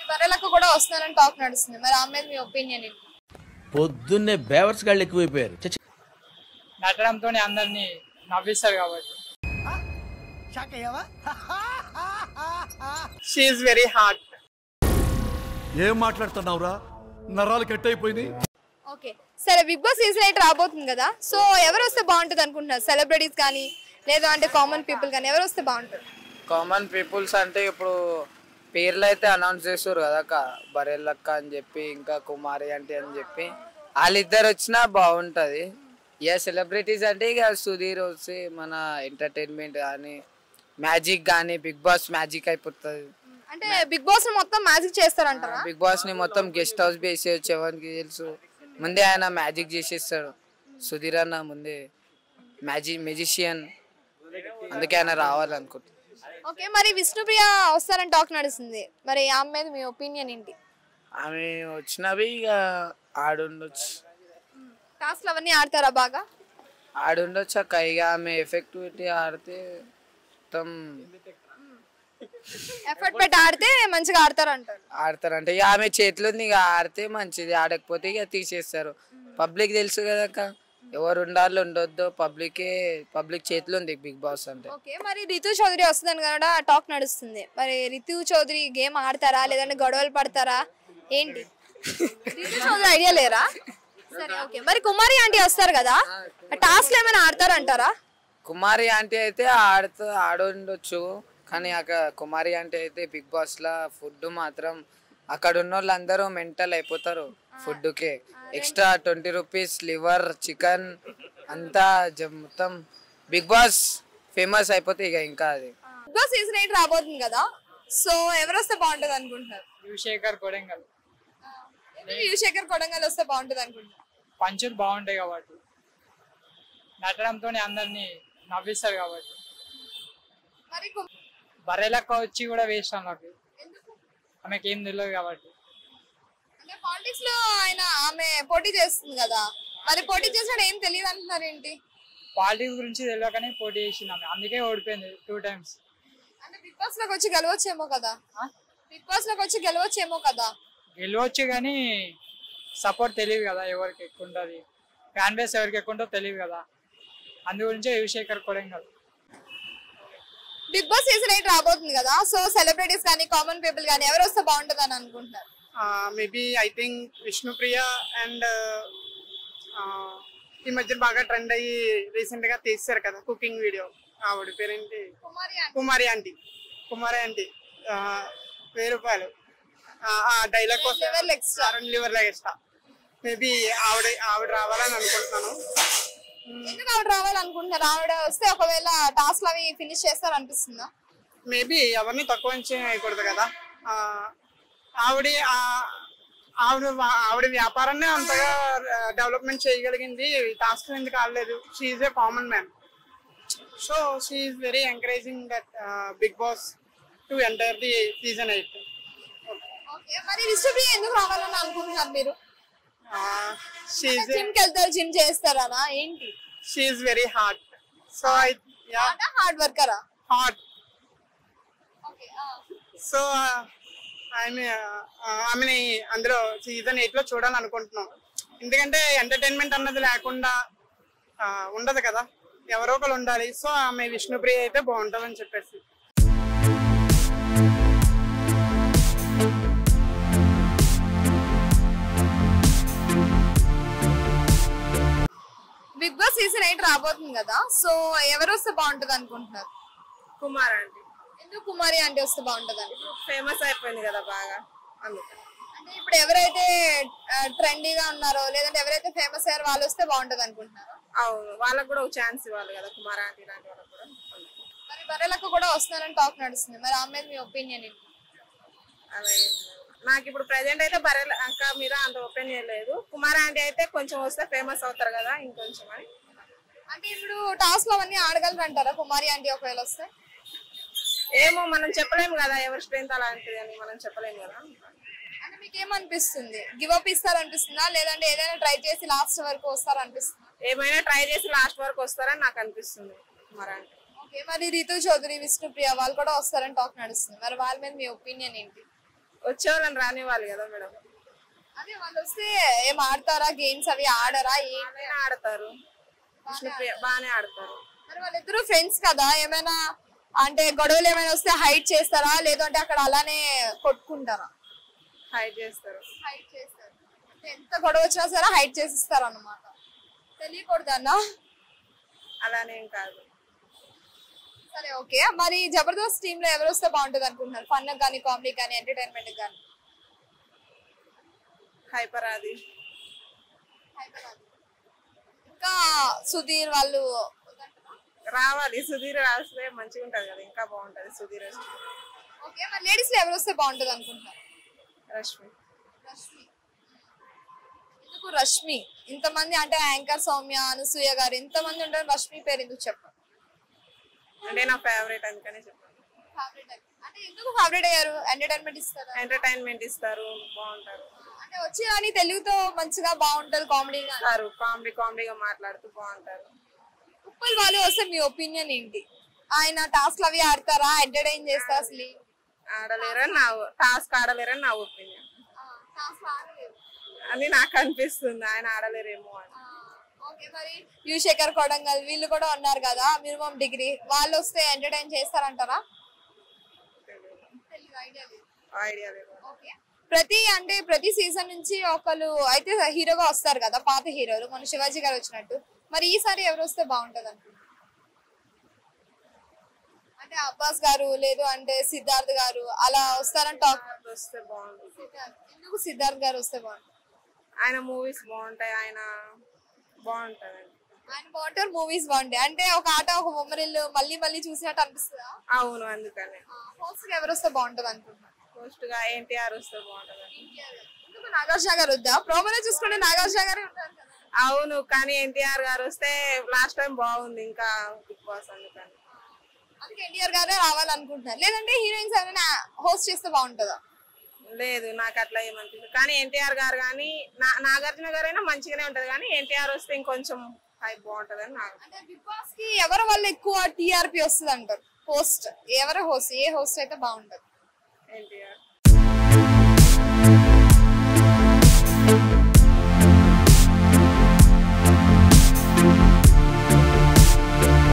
బర్రెలకు కూడా వస్తున్నారని టాక్ నడుస్తుంది మరి ఆమె మీద మీ ఒపీనియన్ ఏంటి పొద్దున్నే బేవర్స్ గాళ్ళు ఎక్కువైపోయారు చచ్చ నటనంతో అందరినీ నవ్విస్తారు కాబట్టి షీఈ్ వెరీ హార్ట్ ఏం మాట్లాడుతున్నావురా నరాలు కట్ అయిపోయినాయి ఓకే సరే బిగ్ బాస్ సీజన్ ఎయిట్ రాబోతుంది కదా సో ఎవరు వస్తే బాగుంటుంది అనుకుంటున్నారు సెలబ్రిటీస్ కానీ లేదు అంటే కామన్ పీపుల్ కానీ ఎవరు వస్తే బాగుంటుంది కామన్ పీపుల్స్ అంటే ఇప్పుడు పేర్లు అయితే అనౌన్స్ చేస్తారు కదా అక్క బరెల్లక్క అని చెప్పి ఇంకా కుమారి అంటే అని చెప్పి వాళ్ళిద్దరు వచ్చినా బాగుంటుంది ఇక సెలబ్రిటీస్ అంటే ఇక సుధీర్ వచ్చి మన ఎంటర్టైన్మెంట్ కానీ మ్యాజిక్ కానీ బిగ్ బాస్ మ్యాజిక్ అయిపోతుంది అంటే బిగ్ బాస్ మొత్తం మ్యాజిక్ చేస్తారంటారా బిగ్ బాస్ ని మొత్తం గెస్ట్ హౌస్ వేసేయచ్చు ఎవరికి తెలుసు ముందే ఆయన మ్యాజిక్ చేసేస్తాడు సుధీర్ అన్న ముందే మ్యాజిక్ మెజిషియన్ అందుకే ఆయన రావాలనుకుంటున్నాను ఓకే మరి విష్ణుప్రియ వస్తారని టాక్ నడుస్తుంది మరి ఆమె మీద మీ ఒపీనియన్ ఏంటి ఆమె వచ్చినవి ఇక ఆడుండొచ్చు టాస్క్లు అవన్నీ ఆడతారా బాగా ఆడుండొచ్చు అక్క ఇక ఆమె ఎఫెక్టివిటీ ఆడితే మొత్తం ఎఫర్ట్ పెట్టి ఆడితే మంచిగా ఆడతారు అంటారు ఆడతారంటే ఇక ఆమె చేతిలో ఉంది ఇక ఆడితే మంచిది ఆడకపోతే ఇక తీసేస్తారు పబ్లిక్ తెలుసు కదా అక్క ఎవరు ఉండాలో ఉండొద్దు పబ్లికే పబ్లిక్ చేతిలో ఉంది బిగ్ బాస్ అంటే ఓకే మరి రితు చౌదరి వస్తుందని కూడా టాక్ నడుస్తుంది మరి రితు చౌదరి గేమ్ ఆడతారా లేదంటే గొడవలు పడతారా ఏంటి రితు చౌదరి ఐడియా లేరా సరే ఓకే మరి కుమారి ఆంటీ వస్తారు కదా టాస్క్లు ఏమైనా ఆడతారా అంటారా కుమారి ఆంటీ అయితే ఆడుతూ ఆడుండొచ్చు కానీ అక్కడ కుమారి ఆంటీ అయితే బిగ్ బాస్ లా ఫుడ్ మాత్రం అక్కడ ఉన్న వాళ్ళందరూ మెంటల్ అయిపోతారు ఫుడ్కే extra twenty rupees liver chicken అంతా జ- మొత్తం బిగ్ బాస్ ఫేమస్ అయిపోతే ఇక ఇంకా అది బిగ్ బాస్ సీజన్ ఎయిట్ రాబోతుంది కదా సో ఎవరు వస్తే బాగుంటుంది అనుకుంటున్నారు యువశేఖర్ కొడంగల్ ఎందుకు యువశేఖర్ కొడంగల్ వస్తే బాగుంటుంది అనుకుంటున్నారు పంచులు బాగుంటాయి కాబట్టి నటనంతో అందరినీ నవ్విస్తారు కాబట్టి మరి కు- బర్రెలక్క వచ్చి కూడా వేస్ట్ నాకు ఎందుకు ఆమెకి ఏం తెలియదు కాబట్టి అంటే పాలిటిక్స్ లో ఆయన ఆమె పోటీ చేస్తుంది కదా మరి పోటీ చేసినప్పుడు ఏం తెలియదు అంటున్నారు ఏంటి పాలిటిక్స్ గురించి తెలియకనే పోటీ చేసింది ఆమె అందుకే ఓడిపోయింది టూ టైమ్స్ అంటే బిగ్ బాస్ లోకి వచ్చి గెలవచ్చేమో కదా బిగ్ బాస్ లోకి వచ్చి గెలవచ్చేమో కదా గెలవచ్చు కానీ సపోర్ట్ తెలియదు కదా ఎవరికి ఎక్కువ ఉంటుంది ఫ్యాన్ బేస్ ఎవరికి ఎక్కువ ఉంటుందో తెలియదు కదా అందు గురించే Yuvasekhar Kodangal Bigg Boss season eight రాబోతుంది కదా సో సెలబ్రిటీస్ కానీ కామన్ పీపుల్ కానీ ఎవరు వస్తే బాగుంటుంది అని అనుకుంటున్నారు maybe I think Vishnupriya and ఈ మధ్య బాగా ట్రెండ్ అయ్యి రీసెంట్ గా తీశారు కదా కుకింగ్ వీడియో ఆవిడ పేరేంటి కుమారి కుమారి ఆంటీ కుమారి ఆంటీ ఆ, వెయ్యి రూపాయలు ఆ, ఆ డైలాగ్ కోసం liver leg extra. రెండు లివర్ లెగ్ ఎక్స్ట్రా మేబీ ఆవిడ ఆవిడ రావాలని అనుకుంటున్నాను ఎందుకు ఆవిడ రావాలనుకుంటున్నారు ఆవిడ వస్తే ఒకవేళ టాస్క్ అవి ఫినిష్ చేస్తారు అనిపిస్తుందా మేబీ ఎవరిని తక్కువ అంచనా వేయకూడదు కదా ఆ, ఆవిడ ఆ- ఆవిడ వా- ఆవిడ వ్యాపారాన్ని అంతగా డెవలప్మెంట్ చేయగలిగింది టాస్క్ ఎందుకు ఆడలేదు she a common man so she very encouraging that Bigg Boss to enter the season eight okay మరి విష్ణుప్రియ ఎందుకు రావాలని అనుకుంటున్నారు మీరు షీఈ్ జిమ్ కి వెళ్తారు జిమ్ చేస్తారా ఏంటి she very hard so I yeah hard వర్కరా హార్ట్ ఓకే సో ఆమె ఆమెని అందులో సీజన్ ఎయిట్ లో చూడాలనుకుంటున్నాం ఎందుకంటే ఎంటర్టైన్మెంట్ అన్నది లేకుండా ఆ, ఉండదు కదా ఎవరో ఒకరు ఉండాలి సో ఆమె విష్ణుప్రియ అయితే బాగుంటుందని చెప్పేసి బిగ్ బాస్ సీజన్ ఎయిట్ రాబోతుంది కదా సో ఎవరు వస్తే బాగుంటుంది అనుకుంటున్నారు కుమార్ అండి ఎందుకు కుమారి అంటే వస్తే బాగుంటుంది అని ఫేమస్ అయిపోయింది కదా బాగా అందుకని అంటే ఇప్పుడు ఎవరైతే ట్రెండీగా ఉన్నారో లేదంటే ఎవరైతే ఫేమస్ అయ్యారో వాళ్ళు వస్తే బాగుంటుంది అనుకుంటున్నారు అవును వాళ్ళకు కూడా ఒక ఛాన్స్ ఇవ్వాలి కదా కుమార్ ఆంటీ లాంటి వాళ్ళకి కూడా మరి బర్రెలకు కూడా వస్తున్నారని టాక్ నడుస్తుంది మరి ఆమె మీద మీ ఒపీనియన్ ఏంటి అలా ఏం లేదు. నాకు ఇప్పుడు ప్రజెంట్ అయితే బర్రెల అక్క మీద అంత ఒపీనియన్ లేదు కుమార్ ఆంటీ అయితే కొంచెం వస్తే ఫేమస్ అవుతారు కదా ఇంకొంచెం అని అంటే ఇప్పుడు టాస్క్ అవన్నీ ఆడగలరు అంటారా కుమారి ఆంటీ ఒకవేళ వస్తే ఏమో మనం చెప్పలేము కదా ఎవరి స్ట్రెంత్ అలాంటిది అని మనం చెప్పలేము కదా అంటే మీకు ఏమనిపిస్తుంది గివ్ అప్ ఇస్తారనిపిస్తుందా లేదంటే ఏదైనా ట్రై చేసి లాస్ట్ వరకు వస్తారనిపిస్తుందా ఏమైనా ట్రై చేసి లాస్ట్ వరకు వస్తారని నాకు అనిపిస్తుంది కుమార్ ఆంటీ ఓకే మరి రితు చౌదరి విష్ణుప్రియ వాళ్ళు కూడా వస్తారని టాక్ నడుస్తుంది మరి వాళ్ళ మీద మీ ఒపీనియన్ ఏంటి వచ్చే వాళ్ళని రానివ్వాలి కదా మేడం అదే వాళ్ళు వస్తే ఏం ఆడతారా గేమ్స్ అవి ఆడరా ఏం బాగానే ఆడతారు విష్ణుప్రియ బాగానే ఆడతారు మరి వాళ్ళిద్దరు ఫ్రెండ్స్ కదా ఏమైనా అంటే గొడవలు ఏమైనా వస్తే హైట్ చేస్తారా లేదంటే అక్కడ అలానే కొట్టుకుంటారా హైడ్ చేస్తారు హైట్ చేస్తారు అంటే ఎంత గొడవ వచ్చినా సరే హైట్ చేసిస్తారు అన్నమాట తెలియకూడదన్నా అలానే ఏం కాదు సరే ఓకే మరి జబర్దస్త్ టీమ్ లో ఎవరు వస్తే బాగుంటుంది అనుకుంటున్నారు ఫన్ కానీ కామెడీ కానీ ఎంటర్టైన్మెంట్ కానీ హైపర్ అది ఇంకా సుధీర్ వాళ్ళు రావాలి సుధీర్ రాస్తే మంచిగా ఉంటది కదా ఇంకా బాగుంటది సుధీర్ వస్తే. ఓకే మరి లేడీస్ లో ఎవరు వస్తే బాగుంటుంది అనుకుంటున్నారు రష్మి రష్మి ఎందుకు రష్మి ఇంతమంది అంటే యాంకర్ సౌమ్య అనసూయ గారు ఇంతమంది ఉంటారు రష్మి పేరు ఎందుకు చెప్పండి అంటే నా ఫేవరెట్ అందుకనే చెప్పాను అంటే ఎందుకు ఫేవరెట్ అయ్యారు ఎంటర్టైన్మెంట్ ఇస్తారా ఎంటర్టైన్మెంట్ ఇస్తారు బాగుంటారు అంటే వచ్చి కానీ తెలుగుతో మంచిగా బాగుంటది కామెడీగా ఇస్తారు కామెడీ కామెడీగా మాట్లాడుతూ బాగుంటారు ఉప్పల్ వాళ్ళు వస్తే మీ ఒపీనియన్ ఏంటి ఆయన టాస్క్ అవి ఆడతారా ఎంటర్టైన్ చేస్తారా అసలు ఆడలేరని నా టాస్క్ ఆడలేరని నా ఒపీనియన్ అని నాకు అనిపిస్తుంది ఆయన ఆడలేరేమో అని ఓకే మరి యు శేఖర్ కొడంగల్ వీళ్ళు కూడా ఉన్నారు కదా మినిమం డిగ్రీ వాళ్ళు వస్తే ఎంటర్టైన్ చేస్తారంటారా ఐడియా లేదు ఓకే ప్రతి అంటే ప్రతి సీజన్ నుంచి ఒకళ్ళు అయితే హీరోగా వస్తారు కదా పాత హీరోలు మన శివాజీ గారు వచ్చినట్టు మరి ఈసారి ఎవరు వస్తే బాగుంటది అనుకుంటున్నారు అంటే అబ్బాస్ గారు లేదు అంటే సిద్ధార్థ్ గారు అలా వస్తారని టాక్ వస్తే బాగుంటుంది ఎందుకు సిద్ధార్థ్ గారు వస్తే బాగుంటుంది ఆయన మూవీస్ బాగుంటాయి ఆయన బాగుంటది ఆయన బాగుంటారు మూవీస్ బాగుంటాయి అంటే ఒక ఆట ఒక బొమ్మరిల్లు మళ్ళీ మళ్ళీ చూసినట్టు అనిపిస్తుందా అవును అందుకనే హోస్ట్ ఎవరు వస్తే బాగుంటది అనుకుంటున్నారు పోస్ట్ గా ఎన్టీఆర్ వస్తే బాగుంటది ఎందుకు నాగార్జున గారు వద్దా ప్రోమోలో చూసుకుంటే నాగార్జున గారే ఉంటారు కదా అవును కానీ ఎన్టీఆర్ గారు వస్తే లాస్ట్ టైం బాగుంది ఇంకా బిగ్ బాస్ అందుకని అందుకే ఎన్టీఆర్ గారే రావాలనుకుంటున్నారు లేదంటే హీరోయిన్స్ ఎవరైనా హోస్ట్ చేస్తే బాగుంటుందా లేదు నాకు అట్లా ఏమనిపిస్తుంది కానీ ఎన్టీఆర్ గారు కానీ నా- నాగార్జున గారు అయినా మంచిగానే ఉంటది కానీ ఎన్టీఆర్ వస్తే ఇంకొంచెం హై బాగుంటది అని నాకు అంటే బిగ్ బాస్ కి ఎవరి వల్ల ఎక్కువ టీఆర్పీ వస్తుంది అంటారు హోస్ట్ ఎవరు హోస్ట్ ఏ హోస్ట్ అయితే బాగుంటది